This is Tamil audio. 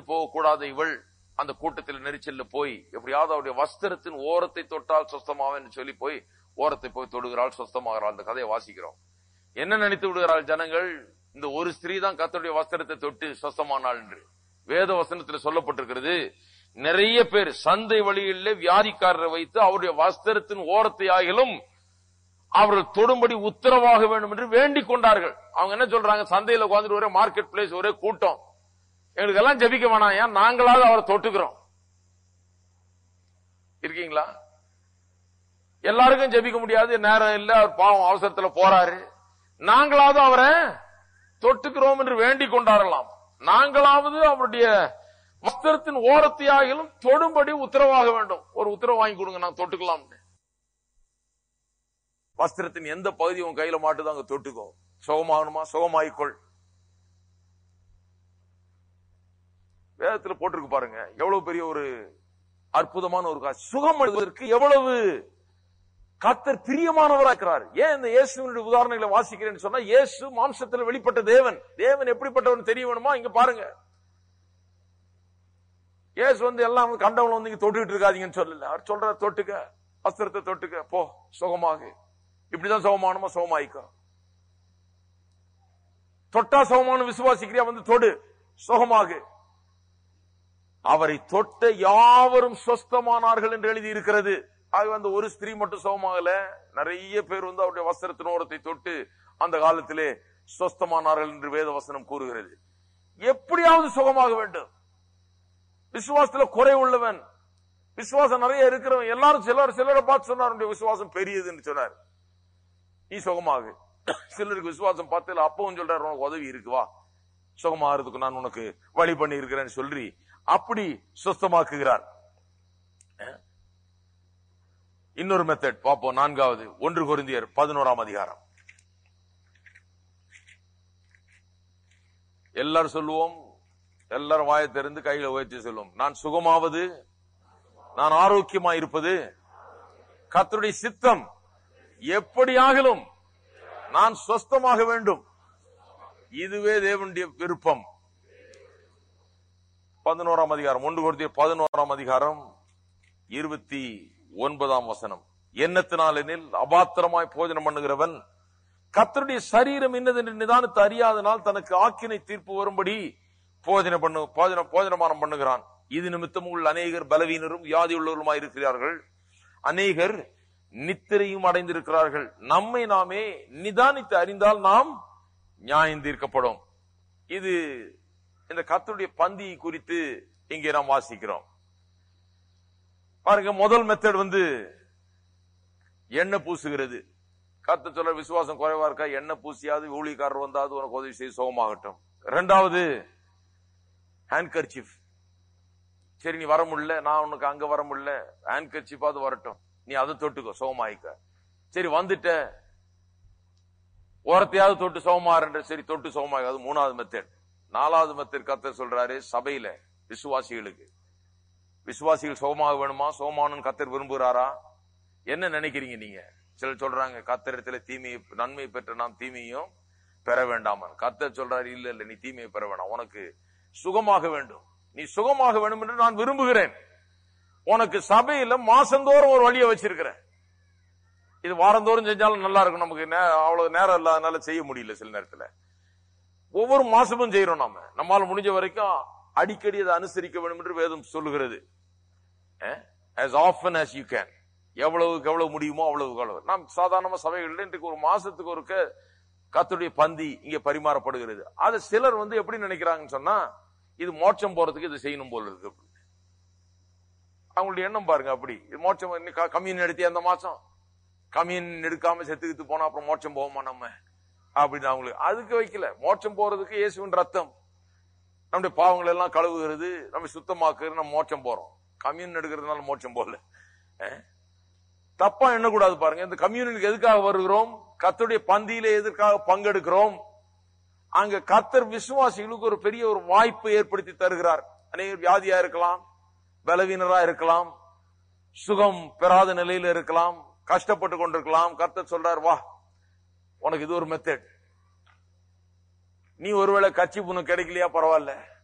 போகக்கூடாத இவள் அந்த கூட்டத்தில் நெரிச்சல்ல போய் எப்படியாவது அவருடைய வஸ்திரத்தின் ஓரத்தை தொட்டால் சொஸ்தமாவேன்னு சொல்லி போய் ஓரத்தை போய் தொடுகிறாள் சொஸ்தமாகிறாள் அந்த கதையை வாசிக்கிறோம் என்ன நினைத்து விடுகிறாள் ஜனங்கள் இந்த ஒரு ஸ்திரீ தான் கர்த்தருடைய வஸ்திரத்தை தொட்டு சொஸ்தமானாள் என்று வேத வசனத்தில் சொல்லப்பட்டிருக்கிறது நிறைய பேர் சந்தை வழிகளிலே வியாதிக்காரரை வைத்து அவருடைய வஸ்திரத்தின் ஓரத்தை ஆகிலும் அவர்கள் தொடும்படி உத்தரவாக வேண்டும் என்று வேண்டிக் கொண்டார்கள் அவங்க என்ன சொல்றாங்க சந்தையில உட்காந்துட்டு ஒரே மார்க்கெட் பிளேஸ் ஒரே கூட்டம் எங்களுக்கு எல்லாம் ஜெபிக்க வேணாம் ஏன் நாங்களாவது அவரை தொட்டுக்கிறோம் இருக்கீங்களா எல்லாருக்கும் ஜெபிக்க முடியாது நேரம் இல்ல அவர் பாவம் அவசரத்துல போறாரு நாங்களாவது அவரை தொட்டுக்கிறோம் என்று வேண்டிக் கொண்டாரலாம் நாங்களாவது அவருடைய வஸ்திரத்தின் ஓரத்தையாகிலும் தொடும்படி உத்தரவாக வேண்டும் ஒரு உத்தரவு வாங்கி கொடுங்க நான் தொட்டுக்கலாம் வஸ்திரத்தின் எந்த பகுதி உன் கையில மாட்டுதோ அங்க தொட்டுக்கோ சுகமாகணுமா சுகமாயிக்கொள் வேதத்துல போட்டிருக்கு பாருங்க எவ்வளவு பெரிய ஒரு அற்புதமான ஒரு காட்சி சுகம் அடைவதற்கு எவ்வளவு கத்தர் பிரியமானவரா இருக்கிறார் ஏன் இந்த இயேசுவினுடைய உதாரணங்களை வாசிக்கிறேன்னு சொன்னா இயேசு மாம்சத்தில் வெளிப்பட்ட தேவன் தேவன் எப்படிப்பட்டவன் தெரிய வேணுமா இங்க பாருங்க இயேசு வந்து எல்லாம் வந்து கண்டவன் வந்து இங்க தொட்டுக்கிட்டு இருக்காதீங்கன்னு சொல்லல அவர் சொல்ற தொட்டுக்க வஸ்திரத்தை தொட்டுக்க போ சுகமாக இப்படிதான் சுகமானமா சுகமாயிக்கோ தொட்டா சுகமான விசுவாசிக்கிறியா வந்து தொடு சுகமாக அவரை தொட்ட யாவரும் சொஸ்தமானார்கள் என்று எழுதி இருக்கிறது ஆக அந்த ஒரு ஸ்திரீ மட்டும் சுகமாகல நிறைய பேர் வந்து அவருடைய வஸ்திரத்தின் ஓரத்தை தொட்டு அந்த காலத்திலே சொஸ்தமானார்கள் என்று வேத வசனம் கூறுகிறது எப்படியாவது சுகமாக வேண்டும் விசுவாசத்துல குறை உள்ளவன் விசுவாசம் நிறைய இருக்கிறவன் எல்லாரும் சிலர் சிலரை பார்த்து சொன்னார் "உன்னுடைய விசுவாசம் பெரியதுன்னு சொன்னார் நீ சுகமாகு சிலருக்கு விசுவாசம் பார்த்ததுல அப்பவும் சொல்றாரு உனக்கு உதவி இருக்கு வா சுகமாகிறதுக்கு நான் உனக்கு வழி பண்ணி இருக்கிறேன்னு சொல்லி அப்படி சுஸ்தமாக்குகிறார் அஹ்? இன்னொரு மெத்தட் பார்ப்போம் நான்காவது ஒன்று கொரிந்தியர் பதினோராம் அதிகாரம் எல்லாரும் சொல்லுவோம் எல்லாரும் வாயை திறந்து கையில உயர்த்தி சொல்லுவோம் நான் சுகமாவது நான் ஆரோக்கியமா இருப்பது கர்த்தருடைய சித்தம் எப்படியாகிலும் நான் சொஸ்தமாக வேண்டும் இதுவே தேவனுடைய விருப்பம் பதினோராம் அதிகாரம் ஒன்று கொடுத்திய பதினோராம் அதிகாரம் இருபத்தி ஒன்பதாம் வசனம் எண்ணத்தினாலெனில் அபாத்திரமாய் போஜனம் பண்ணுகிறவன் கர்த்தருடைய சரீரம் இன்னதென்று நிதானித்து அறியாதனால் தனக்கு ஆக்கினை தீர்ப்பு வரும்படி போஜன பண்ணு போஜன போஜனமானம் பண்ணுகிறான் இது நிமித்தம் உள்ள அநேகர் பலவீனரும் வியாதி உள்ளவருமாய் இருக்கிறார்கள் அநேகர் நித்திரையும் அடைந்திருக்கிறார்கள் நம்மை நாமே நிதானித்து அறிந்தால் நாம் நியாயம் தீர்க்கப்படும் இது இந்த கர்த்தருடைய பந்தி குறித்து இங்கே நாம் வாசிக்கிறோம் பாருங்க முதல் மெத்தட் வந்து எண்ணெய் பூசுகிறது கத்த சொல்ல விசுவாசம் குறைவா இருக்கா எண்ணெய் பூசியாவது ஊழியக்காரர் வந்தாவது உனக்கு உதவி செய்து சுகமாகட்டும் ரெண்டாவது ஹேண்ட்கர்ச்சிஃப் சரி நீ வர முடியல நான் உனக்கு அங்க வர முடியல ஹேண்ட்கர்ச்சிஃபாவது வரட்டும் நீ அதை தொட்டுக்கோ சுகமாயிக்க சரி வந்துட்ட ஓரத்தையாவது தொட்டு சுகமாறுன்ற சரி தொட்டு சுகமாக அது மூணாவது மெத்தட் நாலாவது மெத்தட் கத்தர் சொல்றாரு சபையில விசுவாசிகளுக்கு விசுவாசிகள் சுகமாக வேணுமா சுகமானு கத்தர் விரும்புகிறாரா என்ன நினைக்கிறீங்க நீங்க சிலர் சொல்றாங்க கத்தரிடத்துல தீமையை நன்மை பெற்ற நாம் தீமையும் பெற வேண்டாமா கத்தர் சொல்றாரு இல்ல இல்ல நீ தீமையை பெற வேண்டாம் உனக்கு சுகமாக வேண்டும் நீ சுகமாக வேண்டும் என்று நான் விரும்புகிறேன் உனக்கு சபையில மாசந்தோறும் ஒரு வழியை வச்சிருக்கிறேன் இது வாரந்தோறும் செஞ்சாலும் நல்லா இருக்கும் நமக்கு நே- அவ்வளவு நேரம் இல்லாதனால செய்ய முடியல சில நேரத்துல ஒவ்வொரு மாசமும் செய்யறோம் நாம நம்மால முடிஞ்ச வரைக்கும் அடிக்கடி அதை அனுசரிக்க வேண்டும் என்று வேதம் சொல்லுகிறது as often as you can எவ்வளவுக்கு எவ்வளவு முடியுமோ அவ்வளவுக்கு அவ்வளவு நாம் சாதாரணமா சபைகளில் இன்றைக்கு ஒரு மாசத்துக்கு ஒருக்க கத்துடைய பந்தி இங்க பரிமாறப்படுகிறது அது சிலர் வந்து எப்படி நினைக்கிறாங்கன்னு சொன்னா இது மோட்சம் போறதுக்கு இது செய்யணும் போல இருக்கு அவங்களுடைய எண்ணம் பாருங்க அப்படி இது மோட்சம் கம்யூன் எடுத்தி அந்த மாசம் கம்யூன் எடுக்காம செத்துக்கிட்டு போனா அப்புறம் மோட்சம் போவோமா நம்ம அப்படின்னு அவங்களுக்கு அதுக்கு வைக்கல மோட்சம் போறதுக்கு இயேசுவின் ரத்தம் நம்முடைய பாவங்கள் எல்லாம் கழுவுகிறது நம்ம சுத்தமாக்குறது நம்ம மோட்சம் போறோம் கம்யூன் எடுக்கிறதுனால மோட்சம் போகல அஹ்? தப்பா எண்ணக்கூடாது பாருங்க இந்த கம்யூனிக்கு எதுக்காக வருகிறோம் கர்த்தருடைய பந்தியில எதற்காக பங்கெடுக்கிறோம் அங்க கத்தர் விசுவாசிகளுக்கு ஒரு பெரிய ஒரு வாய்ப்பு ஏற்படுத்தி தருகிறார் அநேகர் வியாதியா இருக்கலாம் பலவீனரா இருக்கலாம் சுகம் பெறாத நிலையில இருக்கலாம் கஷ்டப்பட்டு கொண்டிருக்கலாம் கர்த்தர் சொல்றார் வா உனக்கு இது ஒரு மெத்தட் நீ ஒருவேளை கட்சி உனக்கு கிடைக்கலையா பரவாயில்ல